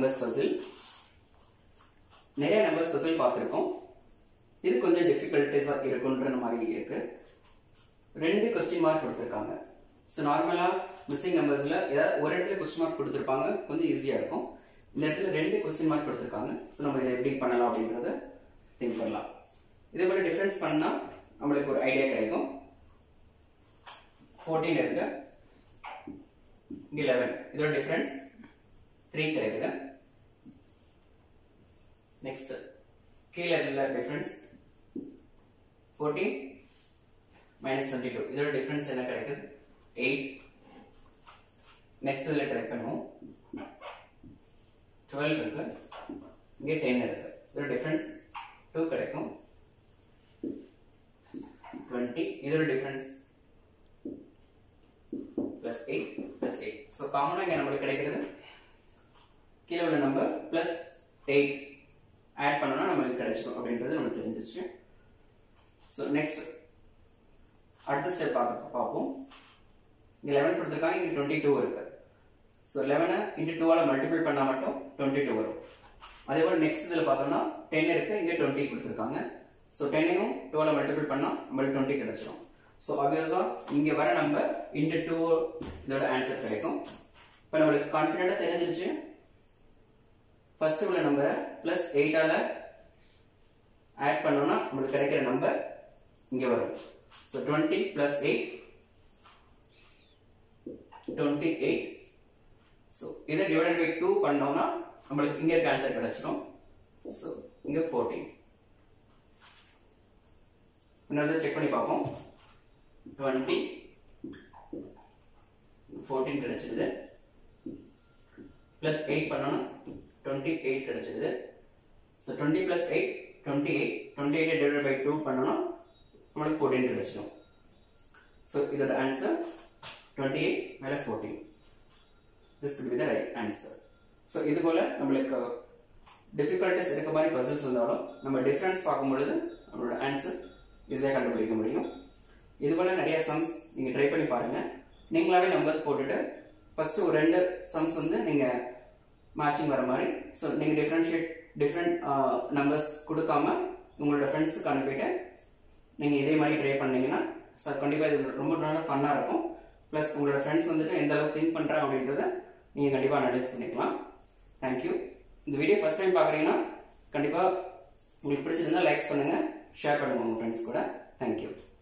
numbers Basil நிறைய numbers Basil பார்த்துருக்கோம் இது கொஞ்சம் டிஃபிகல்ட்டிஸாக இருக்குன்ற மாதிரி இருக்கு ரெண்டு கொஸ்டின் மார்க் கொடுத்துருக்காங்க ஸோ நார்மலாக மிஸ்ஸிங் நம்பர்ஸில் ஏதாவது ஒரு இடத்துல கொஸ்டின் மார்க் கொடுத்துருப்பாங்க கொஞ்சம் ஈஸியாக இருக்கும் இந்த இடத்துல ரெண்டு கொஸ்டின் மார்க் கொடுத்துருக்காங்க ஸோ நம்ம இதை எப்படி பண்ணலாம் அப்படின்றத திங்க் பண்ணலாம் இதே மாதிரி டிஃப்ரென்ஸ் பண்ணால் நம்மளுக்கு ஒரு ஐடியா கிடைக்கும் ஃபோர்டீன் இருக்கு இங்கே லெவன் இதோட டிஃப்ரென்ஸ் த்ரீ கிடைக்குது நெக்ஸ்ட் கீழே உள்ள difference fourteen minus twenty two இதோட டிஃப்ரென்ஸ் என்ன கிடைக்குது எயிட் நெக்ஸ்ட் இதில் ட்ரை பண்ணுவோம் டுவெல் இருக்கு இங்கே டென் இருக்கு இதோட டிஃப்ரென்ஸ் டூ கிடைக்கும் டுவெண்ட்டி இதோட difference plus eight plus eight so காமனாக இங்கே நம்மளுக்கு கிடைக்கிறது கீழே உள்ள நம்பர் பிளஸ் எயிட் ஆட் பண்ணோம்னா நம்மளுக்கு கிடைச்சிடும் அப்படின்றது நமக்கு தெரிஞ்சிச்சு ஸோ நெக்ஸ்ட் அடுத்த ஸ்டெப் பார்க்க பார்ப்போம் இங்கே லெவன் கொடுத்துருக்காங்க இங்கே டுவெண்ட்டி டூ இருக்கு ஸோ லெவனை இன்ட்டு டூவால் மல்டிபிள் பண்ணால் மட்டும் டுவெண்ட்டி டூ வரும் அதே போல் நெக்ஸ்ட் இதில் பார்த்தோம்னா டென் இருக்கு இங்கே டுவெண்ட்டி கொடுத்துருக்காங்க ஸோ டென்னையும் டூவால் மல்டிபிள் பண்ணால் நம்மளுக்கு டுவெண்ட்டி கிடைச்சிடும் ஸோ ஆப்வியஸாக இங்கே வர நம்பர் இன்ட்டு டூ இதோட ஆன்சர் கிடைக்கும் இப்போ நம்மளுக்கு கான்ஃபிடென்ட்டாக தெரிஞ்சிருச்சு ஃபர்ஸ்ட் உள்ள நம்பரை ப்ளஸ் எயிட்டால் ஆட் பண்ணோம்னா நம்மளுக்கு கிடைக்கிற நம்பர் இங்கே வரும் so twenty plus eight twenty eight so இதை டிவைடட் பை டூ பண்ணோம்னா நம்மளுக்கு இங்கே இருக்க ஆன்சர் கிடைச்சிடும் ஸோ இங்கே ஃபோர்டீன் இன்னொரு செக் பண்ணி பார்ப்போம் டுவெண்ட்டி ஃபோர்டீன் கிடைச்சிருது ப்ளஸ் எயிட் பண்ணோம்னா டுவெண்ட்டி எயிட் கிடைச்சிருது so twenty plus eight twenty eight twenty eight divide by two பண்ணோம்னா நம்மளுக்கு ஃபோர்டீன் கிடைச்சிடும் ஸோ இதோட ஆன்சர் டுவெண்ட்டி எயிட் மேலே fourteen this could be the right answer ஸோ இது போல் நம்மளுக்கு டிஃபிகல்ட்டிஸ் இருக்க மாதிரி பசில்ஸ் வந்தாலும் நம்ம டிஃப்ரென்ஸ் பார்க்கும் பொழுது நம்மளோட ஆன்சர் ஈஸியாக கண்டுபிடிக்க முடியும் இது போல் நிறைய சம்ஸ் நீங்கள் ட்ரை பண்ணி பாருங்கள் நீங்களாவே நம்பர்ஸ் போட்டுட்டு ஃபஸ்ட்டு ஒரு ரெண்டு சம்ஸ் வந்து நீங்கள் மேட்சிங் வர மாதிரி ஸோ நீங்கள் டிஃப்ரென்ஷியேட் டிஃப்ரெண்ட் நம்பர்ஸ் கொடுக்காம உங்களோட ஃப்ரெண்ட்ஸுக்கு அனுப்பிட்டு நீங்கள் இதே மாதிரி ட்ரை பண்ணீங்கன்னா சார் கண்டிப்பாக இது ரொம்ப நல்ல ஃபன்னாக இருக்கும் ப்ளஸ் உங்களோட ஃப்ரெண்ட்ஸ் வந்துட்டு எந்த அளவுக்கு திங்க் பண்ணுறாங்க அப்படின்றத நீங்கள் கண்டிப்பாக அனலைஸ் பண்ணிக்கலாம் தேங்க்யூ இந்த வீடியோ ஃபஸ்ட் டைம் பார்க்குறீங்கன்னா கண்டிப்பாக உங்களுக்கு பிடிச்சிருந்தா லைக்ஸ் பண்ணுங்கள் ஷேர் பண்ணுங்கள் உங்கள் ஃப்ரெண்ட்ஸ் கூட தேங்க்யூ